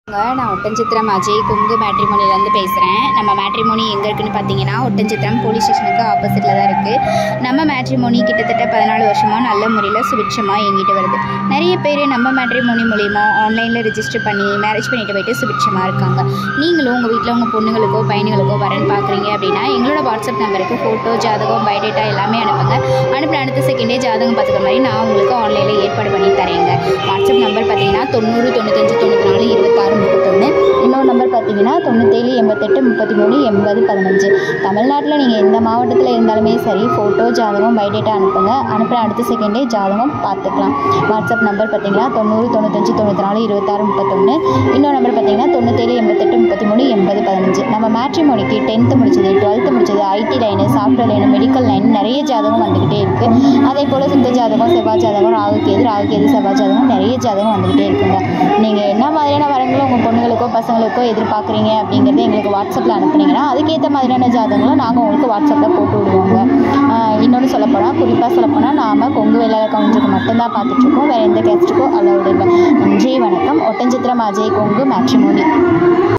நான் ஒட்டன்சித்திரம் அஜய் கொங்கு மேட்ரிமோனிலேருந்து பேசுகிறேன் நம்ம மேட்ரிமோனி எங்கே இருக்குன்னு பார்த்தீங்கன்னா ஒட்டன்சித்திரம் போலீஸ் ஸ்டேஷனுக்கு ஆப்போசிட்டில் தான் இருக்குது நம்ம மேட்ரிமோனி கிட்டத்தட்ட பதினாலு வருஷமாக நல்ல முறையில் சுபிட்சமாக இயங்கிட்டு வருது நிறைய பேர் நம்ம மேட்ரிமோனி மூலிமா ஆன்லைனில் ரிஜிஸ்டர் பண்ணி மேரேஜ் பண்ணிட்டு போயிட்டு சுபிட்சமாக இருக்காங்க நீங்களும் உங்கள் வீட்டில் உங்கள் பொண்ணுங்களுக்கோ பையனுங்களுக்கோ வரேன்னு பார்க்குறீங்க அப்படின்னா எங்களோட வாட்ஸ்அப் நம்பருக்கு ஃபோட்டோ ஜாதகம் பயோடேட்டா எல்லாமே அனுப்புங்க அனுப்பின அடுத்த செகண்டே ஜாதகம் பார்த்துக்கிற மாதிரி நான் உங்களுக்கு ஆன்லைனில் ஏற்பாடு பண்ணி தரேங்க வாட்ஸ்அப் நம்பர் பார்த்தீங்கன்னா தொண்ணூறு தொண்ணூத்தஞ்சு தொண்ணூற்றி நாலு இருபத்தாறு முப்பத்தொன்று இன்னொரு நம்பர் பார்த்தீங்கன்னா தொண்ணூற்றேழு எண்பத்தெட்டு முப்பத்தி மூணு எண்பது பதினஞ்சு தமிழ்நாட்டில் நீங்கள் எந்த மாவட்டத்தில் இருந்தாலுமே சரி ஃபோட்டோ ஜாதகம் பயோடேட்டா அனுப்புங்க அனுப்பின அடுத்த செகண்டே ஜாதகம் பார்த்துக்கலாம் வாட்ஸ்அப் நம்பர் பார்த்தீங்கன்னா தொண்ணூறு தொண்ணூத்தஞ்சு தொண்ணூற்றி நாலு இருபத்தாறு முப்பத்தொன்று இன்னொரு நம்பர் பார்த்தீங்கன்னா தொண்ணூற்றேழு எண்பத்தெட்டு முப்பத்தி மூணு எண்பது பதினஞ்சு நம்ம மேட்ரிமோனிக்கு டென்த்து முடிச்சது டுவெல்த்து முடிச்சது IT line software line medical line நிறைய ஜாதகம் வந்துக்கிட்டே இருக்குது அதே போல் சித்த ஜாதகம் செவ்வாய் ஜாதகம் ராகுகேது ராகுகேது செவ்வாய் ஜாதகம் நிறைய ஜாதகம் வந்துக்கிட்டே இருக்குங்க நீங்கள் என்ன மாதிரியான வரங்களும் உங்கள் பொண்ணுங்களுக்கோ பசங்களுக்கோ எதிர்பார்க்குறீங்க அப்படிங்கிறது எங்களுக்கு வாட்ஸ்அப்பில் அனுப்புனீங்கன்னா அதுக்கேற்ற மாதிரியான ஜாதகங்களும் நாங்கள் உங்களுக்கு வாட்ஸ்அப்பில் போட்டு விடுவோங்க ஆஹ் இன்னொன்று சொல்லப்போனால் குறிப்பாக சொல்லப்போனால் நாம் கொங்கு வேளாளர் கவுண்டருக்கு மட்டும்தான் பார்த்துட்ருக்கோம் வேறு எந்த கேஸ்ட்டுக்கோ அலௌடு இல்லை நன்றி வணக்கம் ஒட்டஞ்சித்திரம் அஜய் கொங்கு மேட்ரிமோனி